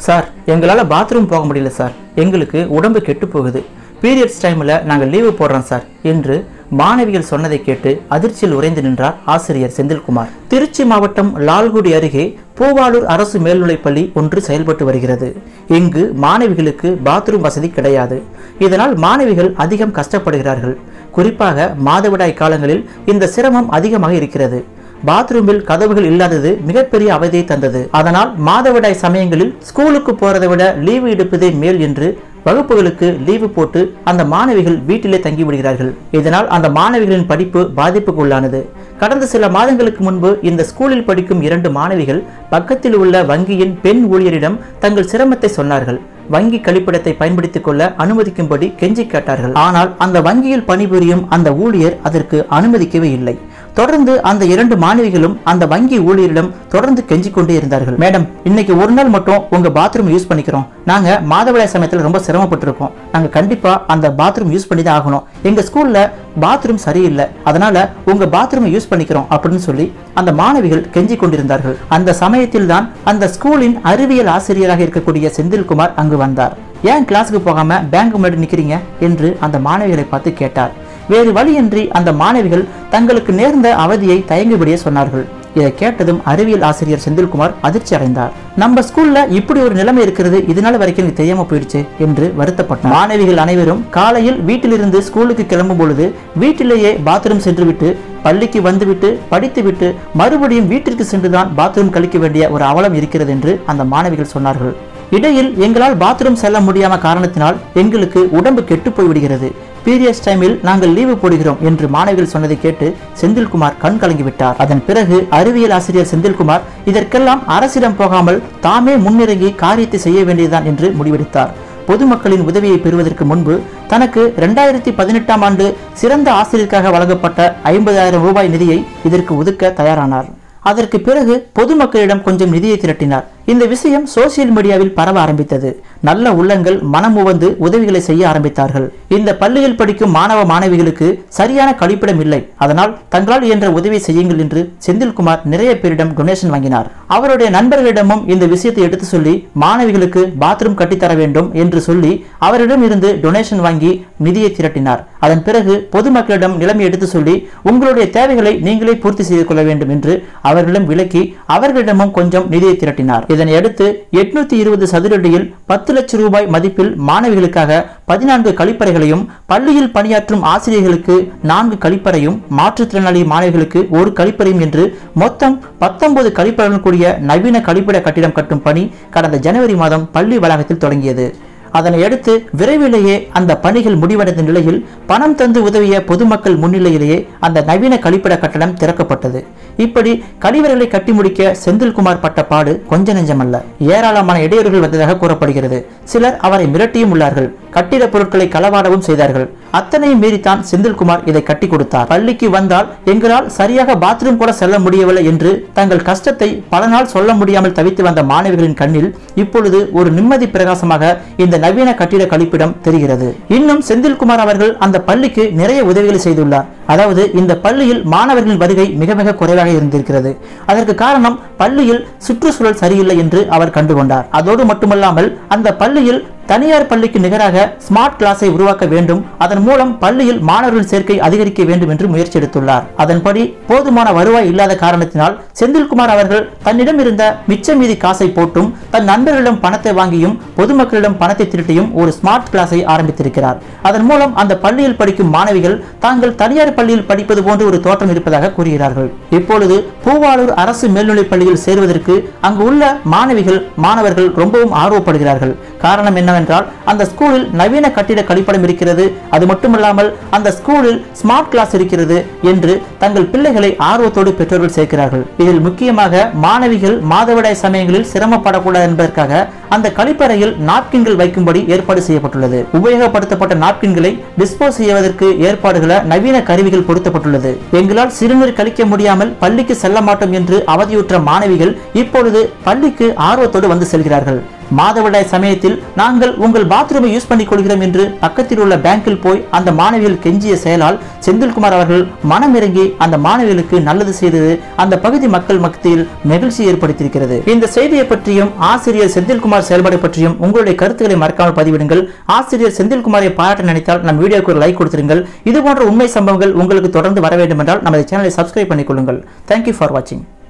sir எங்களால் bathroom போக முடியல சார் எங்களுக்கு உடம்பு கெட்டு போகுது பீரியட்ஸ் டைமில் நாங்கள் லீவு போடுறோம் சார் என்று மாணவிகள் சொன்னதை கேட்டு அதிர்ச்சியில் உறைந்து நின்றார் ஆசிரியர் செந்தில்குமார் திருச்சி மாவட்டம் லால்குடி அருகே பூவாளூர் அரசு மேல்நிலைப்பள்ளி ஒன்று செயல்பட்டு வருகிறது இங்கு மாணவிகளுக்கு பாத்ரூம் வசதி கிடையாது இதனால் மாணவிகள் அதிகம் கஷ்டப்படுகிறார்கள் குறிப்பாக மாதவிடாய் காலங்களில் இந்த சிரமம் அதிகமாக இருக்கிறது பாத்ரூமில் கதவுகள் இல்லாதது மிகப்பெரிய அவதியை தந்தது அதனால் மாதவிடாய் சமயங்களில் ஸ்கூலுக்கு போறதை விட லீவு எடுப்பதே மேல் என்று வகுப்புகளுக்கு லீவு போட்டு அந்த மாணவிகள் வீட்டிலே தங்கி விடுகிறார்கள் இதனால் அந்த மாணவிகளின் படிப்பு பாதிப்புக்கு உள்ளானது கடந்த சில மாதங்களுக்கு முன்பு இந்த ஸ்கூலில் படிக்கும் இரண்டு மாணவிகள் பக்கத்தில் உள்ள வங்கியின் பெண் ஊழியரிடம் தங்கள் சிரமத்தை சொன்னார்கள் வங்கி கழிப்பிடத்தை பயன்படுத்திக் கொள்ள அனுமதிக்கும்படி கெஞ்சி கேட்டார்கள் ஆனால் அந்த வங்கியில் பணிபுரியும் அந்த ஊழியர் அதற்கு அனுமதிக்கவே இல்லை தொடர்ந்து அந்த இரண்டு மாணவிகளும் அந்த வங்கி ஊழியரிடம் தொடர்ந்து கெஞ்சிக் கொண்டே இருந்தார்கள் மேடம் இன்னைக்கு ஒரு நாள் மட்டும் உங்க பாத்ரூம் யூஸ் பண்ணிக்கிறோம் நாங்க மாதவிடாய் சமயத்தில் ரொம்ப சிரமப்பட்டிருக்கோம் நாங்க கண்டிப்பா அந்த பாத்ரூம் யூஸ் பண்ணி தான் ஆகணும் எங்க ஸ்கூல்ல பாத்ரூம் சரியில்லை அதனால உங்க பாத்ரூமை யூஸ் பண்ணிக்கிறோம் அப்படின்னு சொல்லி அந்த மாணவிகள் கெஞ்சிக் கொண்டிருந்தார்கள் அந்த சமயத்தில் தான் அந்த ஸ்கூலின் அறிவியல் ஆசிரியராக இருக்கக்கூடிய செந்தில்குமார் அங்கு வந்தார் ஏன் கிளாஸுக்கு போகாம பேங்க் முன்னாடி நிக்கிறீங்க என்று அந்த மாணவிகளை பார்த்து கேட்டார் வேறு வழியின்றி அந்த மாணவிகள் தங்களுக்கு நேர்ந்த அவதியை தயங்குபடியே சொன்னார்கள் இதை கேட்டதும் அறிவியல் ஆசிரியர் செந்தில்குமார் அதிர்ச்சி அடைந்தார் நம்ம ஸ்கூல்ல இப்படி ஒரு நிலைமை இருக்கிறது இதனால வரைக்கும் எனக்கு தெரியாம போயிடுச்சு என்று வருத்தப்பட்டார் மாணவிகள் அனைவரும் காலையில் வீட்டிலிருந்து ஸ்கூலுக்கு கிளம்பும் பொழுது வீட்டிலேயே பாத்ரூம் சென்றுவிட்டு பள்ளிக்கு வந்துவிட்டு படித்துவிட்டு மறுபடியும் வீட்டிற்கு சென்றுதான் பாத்ரூம் கழிக்க வேண்டிய ஒரு அவலம் இருக்கிறது என்று அந்த மாணவிகள் சொன்னார்கள் இடையில் எங்களால் பாத்ரூம் செல்ல முடியாம காரணத்தினால் எங்களுக்கு உடம்பு கெட்டு போய் விடுகிறது பீரியட்ஸ் டைமில் நாங்கள் லீவு போடுகிறோம் என்று மாணவிகள் சொன்னதை கேட்டு செந்தில்குமார் கண் கலங்கி விட்டார் அதன் பிறகு அறிவியல் ஆசிரியர் செந்தில்குமார் இதற்கெல்லாம் அரசிடம் போகாமல் தாமே முன்னிறங்கி காரியத்தை செய்ய வேண்டியதுதான் என்று முடிவெடுத்தார் பொதுமக்களின் உதவியை பெறுவதற்கு முன்பு தனக்கு இரண்டாயிரத்தி பதினெட்டாம் ஆண்டு சிறந்த ஆசிரியருக்காக வழங்கப்பட்ட ஐம்பதாயிரம் ரூபாய் நிதியை இதற்கு ஒதுக்க தயாரானார் அதற்கு பிறகு பொதுமக்களிடம் கொஞ்சம் நிதியை திரட்டினார் இந்த விஷயம் சோசியல் மீடியாவில் பரவ ஆரம்பித்தது நல்ல உள்ளங்கள் மனமுவந்து உதவிகளை செய்ய ஆரம்பித்தார்கள் இந்த பள்ளியில் படிக்கும் மாணவ மாணவிகளுக்கு சரியான கழிப்பிடம் இல்லை அதனால் தங்களால் இயன்ற உதவி செய்யுங்கள் என்று செந்தில்குமார் நிறைய பேரிடம் டொனேஷன் வாங்கினார் அவருடைய நண்பர்களிடமும் இந்த விஷயத்தை எடுத்து சொல்லி மாணவிகளுக்கு பாத்ரூம் கட்டித்தர வேண்டும் என்று சொல்லி அவரிடம் இருந்து டொனேஷன் வாங்கி நிதியை திரட்டினார் அதன் பிறகு பொதுமக்களிடம் நிலைமை எடுத்து சொல்லி உங்களுடைய தேவைகளை நீங்களே பூர்த்தி செய்து கொள்ள வேண்டும் என்று அவர்களிடம் விலக்கி அவர்களிடமும் கொஞ்சம் நிதியை திரட்டினார் இதனை அடுத்து எட்நூத்தி இருபது சதுரடியில் பத்து லட்சம் ரூபாய் மதிப்பில் மாணவிகளுக்காக பதினான்கு கழிப்பறைகளையும் பள்ளியில் பணியாற்றும் ஆசிரியர்களுக்கு நான்கு கழிப்பறையும் மாற்றுத்திறனாளி மாணவிகளுக்கு ஒரு கழிப்பறையும் என்று மொத்தம் பத்தொன்பது கழிப்பறைகளுடன் கூடிய நவீன கழிப்பிட கட்டிடம் கட்டும் பணி கடந்த ஜனவரி மாதம் பள்ளி வளாகத்தில் தொடங்கியது அதனை அடுத்து விரைவிலேயே அந்த பணிகள் முடிவடைந்த நிலையில் பணம் தந்து உதவிய பொதுமக்கள் முன்னிலையிலேயே அந்த நவீன கழிப்பிட கட்டடம் திறக்கப்பட்டது இப்படி கழிவறைகளை கட்டி முடிக்க செந்தில்குமார் பட்ட பாடு கொஞ்ச நெஞ்சமல்ல ஏராளமான இடையூறுகள் வந்ததாக கூறப்படுகிறது சிலர் அவரை மிரட்டியும் உள்ளார்கள் கட்டிட பொருட்களை களவாடவும் செய்தார்கள் அத்தனையும் மீறித்தான் செந்தில்குமார் இதை கட்டி கொடுத்தார் பள்ளிக்கு வந்தால் எங்களால் சரியாக பாத்ரூம் கூட செல்ல முடியவில்லை என்று தங்கள் கஷ்டத்தை பல நாள் சொல்ல முடியாமல் தவித்து வந்த மாணவிகளின் கண்ணில் இப்பொழுது ஒரு நிம்மதி பிரகாசமாக இந்த நவீன கட்டிட கழிப்பிடம் தெரிகிறது இன்னும் செந்தில்குமார் அவர்கள் அந்த பள்ளிக்கு நிறைய உதவிகளை செய்துள்ளார் அதாவது இந்த பள்ளியில் மாணவர்களின் வருகை மிக மிக குறைவாக இருந்திருக்கிறது அதற்கு காரணம் பள்ளியில் சுற்றுச்சூழல் சரியில்லை என்று அவர் கண்டுகொண்டார் அதோடு மட்டுமல்லாமல் அந்த பள்ளியில் தனியார் பள்ளிக்கு நிகராக ஸ்மார்ட் கிளாஸை உருவாக்க வேண்டும் அதன் மூலம் பள்ளியில் மாணவர்கள் சேர்க்கை அதிகரிக்க வேண்டும் என்று முயற்சி எடுத்துள்ளார் அதன்படி போதுமான வருவாய் இல்லாத காரணத்தினால் செந்தில்குமார் அவர்கள் தன்னிடம் இருந்த மிச்ச மீதி காசை போட்டும் தன் நண்பர்களிடம் பணத்தை வாங்கியும் பொதுமக்களிடம் பணத்தை திருட்டியும் ஒரு ஸ்மார்ட் கிளாஸை ஆரம்பித்திருக்கிறார் அதன் மூலம் அந்த பள்ளியில் படிக்கும் மாணவிகள் தாங்கள் தனியார் பள்ளியில் படிப்பது போன்று ஒரு தோற்றம் இருப்பதாக கூறுகிறார்கள் இப்பொழுது பூவாளூர் அரசு மேல்நிலைப் பள்ளியில் சேருவதற்கு அங்கு உள்ள மாணவிகள் மாணவர்கள் ரொம்பவும் ஆர்வப்படுகிறார்கள் காரணம் என்னவென்றால் அந்த ஸ்கூலில் நவீன கட்டிட கழிப்படம் இருக்கிறது அது மட்டுமல்லாமல் அந்த ஸ்கூலில் ஸ்மார்ட் கிளாஸ் இருக்கிறது என்று தங்கள் பிள்ளைகளை ஆர்வத்தோடு பெற்றோர்கள் சேர்க்கிறார்கள் இதில் முக்கியமாக மாணவிகள் மாதவிடாய் சமயங்களில் சிரமப்படக்கூடாது என்பதற்காக அந்த கழிப்பறையில் நாப்கின்கள் வைக்கும்படி ஏற்பாடு செய்யப்பட்டுள்ளது உபயோகப்படுத்தப்பட்ட நாப்கின்களை டிஸ்போஸ் செய்வதற்கு ஏற்பாடுகள நவீன கருவிகள் பொருத்தப்பட்டுள்ளது எங்களால் சிறுநீர் கழிக்க முடியாமல் பள்ளிக்கு செல்ல மாட்டோம் என்று அவதியுற்ற மாணவிகள் இப்பொழுது பள்ளிக்கு ஆர்வத்தோடு வந்து செல்கிறார்கள் மாதவிடாய் சமயத்தில் நாங்கள் உங்கள் பாத்ரூமை யூஸ் பண்ணிக் கொள்கிறோம் என்று பக்கத்தில் உள்ள பேங்கில் போய் அந்த மாணவிகள் கெஞ்சிய செயலால் செந்தில்குமார் அவர்கள் மனமிறங்கி அந்த மாணவிகளுக்கு நல்லது செய்தது அந்த பகுதி மக்கள் மத்தியில் மகிழ்ச்சி ஏற்படுத்தியிருக்கிறது இந்த செய்தியை பற்றியும் ஆசிரியர் செந்தில்குமார் செயல்பாடு பற்றியும் உங்களுடைய கருத்துக்களை மறக்காமல் பதிவிடுங்கள் ஆசிரியர் செந்தில்குமாரை பாராட்ட நினைத்தால் நம் வீடியோக்கு ஒரு லைக் கொடுத்துருங்கள் இது போன்ற உண்மை சம்பவங்கள் உங்களுக்கு தொடர்ந்து வர வேண்டும் என்றால் நமது சேனலை சப்ஸ்கிரைப் பண்ணிக் கொள்ளுங்கள் தேங்க்யூ ஃபார் வாட்சிங்